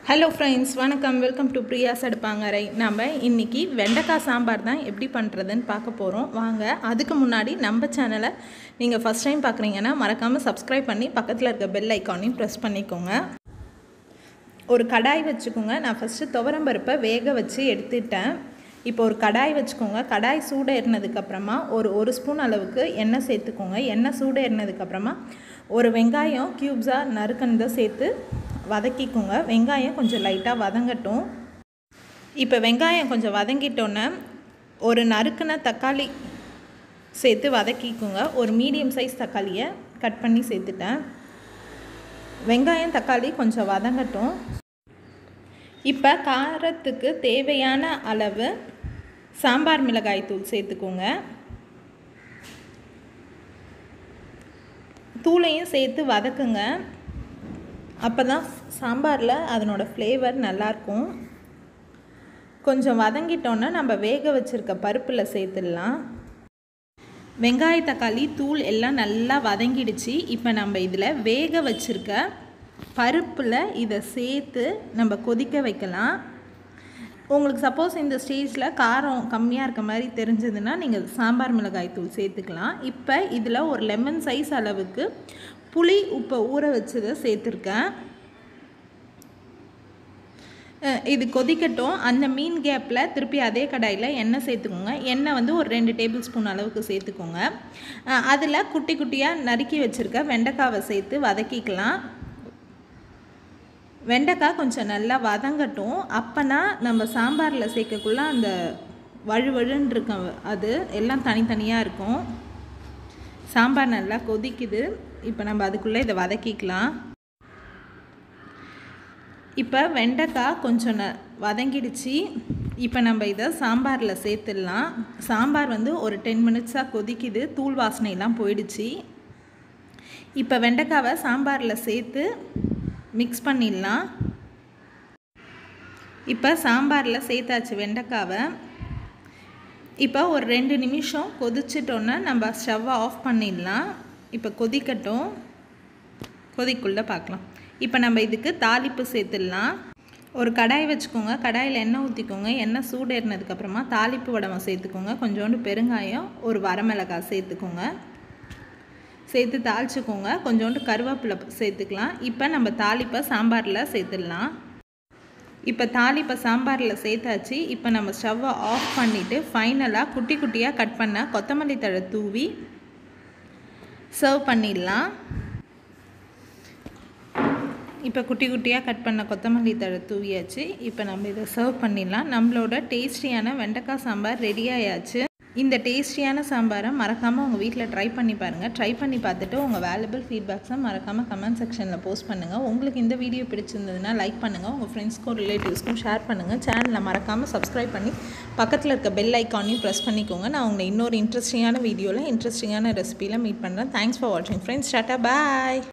hello friends வணக்கம் welcome to Priya's அடுப்பாங்கரை நம்ம இன்றைக்கி வெண்டைக்காய் சாம்பார் தான் எப்படி பண்ணுறதுன்னு பார்க்க போகிறோம் வாங்க அதுக்கு முன்னாடி நம்ம சேனலை நீங்கள் ஃபஸ்ட் டைம் பார்க்குறீங்கன்னா மறக்காமல் சப்ஸ்கிரைப் பண்ணி பக்கத்தில் இருக்க பெல் ஐக்கானையும் ப்ரெஸ் பண்ணிக்கோங்க ஒரு கடாய் வச்சுக்கோங்க நான் ஃபஸ்ட்டு துவரம்பருப்பை வேக வச்சு எடுத்துட்டேன் இப்போ ஒரு கடாய் வச்சுக்கோங்க கடாய் சூடு ஏறினதுக்கப்புறமா ஒரு ஒரு ஸ்பூன் அளவுக்கு எண்ணெய் சேர்த்துக்கோங்க எண்ணெய் சூடு ஏறினதுக்கப்புறமா ஒரு வெங்காயம் க்யூப்ஸாக நறுக்கனதை சேர்த்து வதக்கிக்கோங்க வெங்காயம் கொஞ்சம் லைட்டாக வதங்கட்டும் இப்போ வெங்காயம் கொஞ்சம் வதங்கிட்டோன்னே ஒரு நறுக்கின தக்காளி சேர்த்து வதக்கிக்கோங்க ஒரு மீடியம் சைஸ் தக்காளியை கட் பண்ணி சேர்த்துட்டேன் வெங்காயம் தக்காளி கொஞ்சம் வதங்கட்டும் இப்போ காரத்துக்கு தேவையான அளவு சாம்பார் மிளகாய் தூள் சேர்த்துக்கோங்க தூளையும் சேர்த்து வதக்குங்க அப்போ தான் சாம்பாரில் அதனோட ஃப்ளேவர் நல்லாயிருக்கும் கொஞ்சம் வதங்கிட்டோன்னா நம்ம வேக வச்சுருக்க பருப்பில் சேர்த்துடலாம் வெங்காய தக்காளி தூள் எல்லாம் நல்லா வதங்கிடுச்சு இப்போ நம்ம இதில் வேக வச்சுருக்க பருப்பில் இதை சேர்த்து நம்ம கொதிக்க வைக்கலாம் உங்களுக்கு சப்போஸ் இந்த ஸ்டேஜில் காரம் கம்மியாக இருக்க மாதிரி தெரிஞ்சதுன்னா நீங்கள் சாம்பார் மிளகாய் தூள் சேர்த்துக்கலாம் இப்போ இதில் ஒரு லெமன் சைஸ் அளவுக்கு புளி உப்பை ஊற வச்சதை சேர்த்துருக்கேன் இது கொதிக்கட்டும் அந்த மீன் கேப்பில் திருப்பி அதே கடாயில் எண்ணெய் சேர்த்துக்கோங்க எண்ணெய் வந்து ஒரு ரெண்டு டேபிள் ஸ்பூன் அளவுக்கு சேர்த்துக்கோங்க அதில் குட்டி குட்டியாக நறுக்கி வச்சுருக்க வெண்டைக்காவை சேர்த்து வதக்கிக்கலாம் வெண்டைக்காய் கொஞ்சம் நல்லா வதங்கட்டும் அப்போனா நம்ம சாம்பாரில் சேர்க்கக்குள்ள அந்த வழுவழுன்னு இருக்க அது எல்லாம் தனித்தனியாக இருக்கும் சாம்பார் நல்லா கொதிக்குது இப்போ நம்ம அதுக்குள்ளே இதை வதக்கிக்கலாம் இப்போ வெண்டைக்காய் கொஞ்சம் ந வதங்கிடுச்சு இப்போ நம்ம இதை சாம்பாரில் சேர்த்துடலாம் சாம்பார் வந்து ஒரு டென் மினிட்ஸாக கொதிக்குது தூள் வாசனையெல்லாம் போயிடுச்சு இப்போ வெண்டைக்காவை சாம்பாரில் சேர்த்து மிக்ஸ் பண்ணிடலாம் இப்போ சாம்பாரில் சேர்த்தாச்சு வெண்டைக்காவை இப்போ ஒரு ரெண்டு நிமிஷம் கொதிச்சிட்டோன்னா நம்ம ஸ்டவ்வை ஆஃப் பண்ணிடலாம் இப்போ கொதிக்கட்டும் கொதிக்குள்ளே பார்க்கலாம் இப்போ நம்ம இதுக்கு தாளிப்பு சேர்த்துடலாம் ஒரு கடாய் வச்சுக்கோங்க கடாயில் எண்ணெய் ஊற்றிக்கோங்க எண்ணெய் சூடு ஏறினதுக்கப்புறமா தாளிப்பு வடமை சேர்த்துக்கோங்க கொஞ்சோண்டு பெருங்காயம் ஒரு வரமிளகாய் சேர்த்துக்கோங்க சேர்த்து தாளிச்சுக்கோங்க கொஞ்சோண்டு கருவேப்பிலை சேர்த்துக்கலாம் இப்போ நம்ம தாளிப்பை சாம்பாரில் சேர்த்துடலாம் இப்போ தாளிப்பை சாம்பாரில் சேர்த்தாச்சு இப்போ நம்ம ஸ்டவ்வை ஆஃப் பண்ணிவிட்டு ஃபைனலாக குட்டி குட்டியாக கட் பண்ண கொத்தமல்லி தழை தூவி சர்வ் பண்ணிடலாம் இப்போ குட்டி குட்டியாக கட் பண்ண கொத்தமல்லி தழை தூவியாச்சு இப்போ நம்ம இதை சர்வ் பண்ணிடலாம் நம்மளோட டேஸ்டியான வெண்டைக்காய் சாம்பார் ரெடி ஆயாச்சு இந்த டேஸ்டியான சாம்பாரை மறக்காமல் உங்கள் வீட்டில் ட்ரை பண்ணி பாருங்கள் ட்ரை பண்ணி பார்த்துட்டு உங்கள் வேல்யூபிள் ஃபீட்பேக்ஸை மறக்காமல் கமெண்ட் செக்ஷனில் போஸ்ட் பண்ணுங்கள் உங்களுக்கு இந்த வீடியோ பிடிச்சிருந்ததுன்னா லைக் பண்ணுங்கள் உங்கள் ஃப்ரெண்ட்ஸ்க்கும் ரிலேட்டிவ்ஸ்க்கும் ஷேர் பண்ணுங்கள் சேனலை மறக்காமல் சப்ஸ்கிரைப் பண்ணி பக்கத்தில் இருக்க பெல் ஐக்கானையும் ப்ரெஸ் பண்ணிக்கோங்க நான் உங்களை இன்னொரு இன்ட்ரெஸ்டிங்கான வீடியோவில் இன்ட்ரெஸ்டிங்கான ரெசிபியில் மீட் பண்ணுறேன் தேங்க்ஸ் ஃபார் வாட்சிங் ஃப்ரெண்ட்ஸ் டாட்டா பாய்